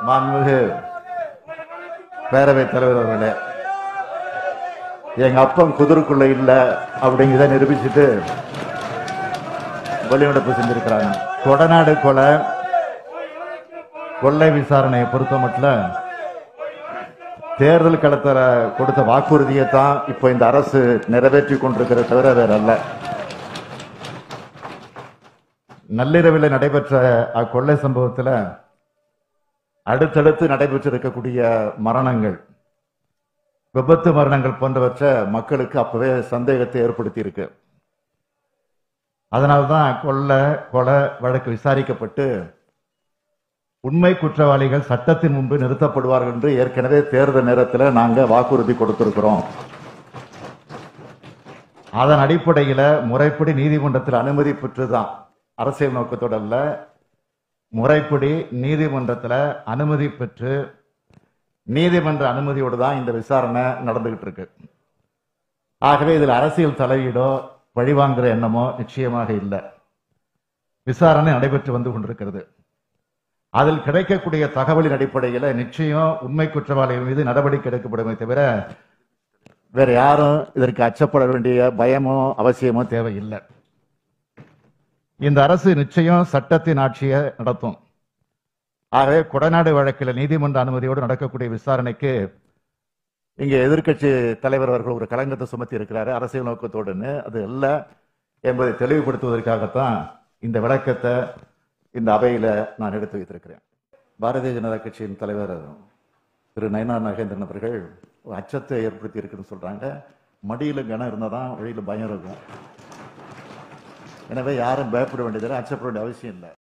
மாண்புமிகு பேரவைத் தலைவர் அவர்களே எங்க அப்பன் குதிரைக்குள்ள இல்ல அப்படிங்கிறத நிரூபிச்சுட்டு வெளிநடப்பு செஞ்சிருக்கிறாங்க கொடநாடு கொலை கொள்ளை விசாரணையை பொறுத்த மட்டும் தேர்தல் களத்துல கொடுத்த வாக்குறுதியை தான் இப்போ இந்த அரசு நிறைவேற்றி கொண்டிருக்கிற தவிர வேற அல்ல நள்ளிரவில் நடைபெற்ற அக்கொள்ளை சம்பவத்துல அடுத்தடுத்து நடைபெற்றிருக்கக்கூடிய மரணங்கள் விபத்து மரணங்கள் போன்றவற்றை மக்களுக்கு அப்பவே சந்தேகத்தை ஏற்படுத்தி இருக்கு அதனால்தான் கொள்ளை கொலை வழக்கு விசாரிக்கப்பட்டு உண்மை குற்றவாளிகள் சட்டத்தின் முன்பு நிறுத்தப்படுவார்கள் என்று ஏற்கனவே தேர்தல் நேரத்தில் நாங்க வாக்குறுதி கொடுத்திருக்கிறோம் அதன் அடிப்படையில முறைப்படி நீதிமன்றத்தில் அனுமதி பெற்றுதான் அரசியல் நோக்கத்தோட அல்ல முறைப்படி நீதிமன்றத்தில் அனுமதி பெற்று நீதிமன்ற அனுமதியோடு தான் இந்த விசாரணை நடந்துகிட்டு இருக்கு ஆகவே இதில் அரசியல் தலையீடோ பழிவாங்குற எண்ணமோ நிச்சயமாக இல்லை விசாரணை நடைபெற்று வந்து கொண்டிருக்கிறது அதில் கிடைக்கக்கூடிய தகவலின் அடிப்படையில் நிச்சயம் உண்மை குற்றவாளிகள் மீது நடவடிக்கை எடுக்கப்படுமே தவிர வேற யாரும் இதற்கு அச்சப்பட வேண்டிய பயமோ அவசியமோ தேவையில்லை இந்த அரசு நிச்சயம் சட்டத்தின் ஆட்சியை நடத்தும் ஆகவே கொடநாடு வழக்கில் நீதிமன்ற அனுமதியோடு நடக்கக்கூடிய விசாரணைக்கு இங்கே எதிர்க்கட்சி தலைவர் அவர்கள் ஒரு களங்கத்தை சுமத்தி இருக்கிறாரு அரசியல் நோக்கத்தோடுன்னு அது அல்ல என்பதை தெளிவுபடுத்துவதற்காகத்தான் இந்த விளக்கத்தை இந்த அவையில நான் எடுத்து வைத்திருக்கிறேன் பாரதிய ஜனதா கட்சியின் தலைவர் திரு நயனார் நாகேந்திரன் அவர்கள் ஒரு அச்சத்தை ஏற்படுத்தி இருக்குன்னு சொல்றாங்க மடியில கனம் இருந்தால் தான் வழியில பயம் இருக்கும் எனவே யாரும் பயப்பட வேண்டியதில்லை அச்சப்பட வேண்டிய அவசியம் இல்லை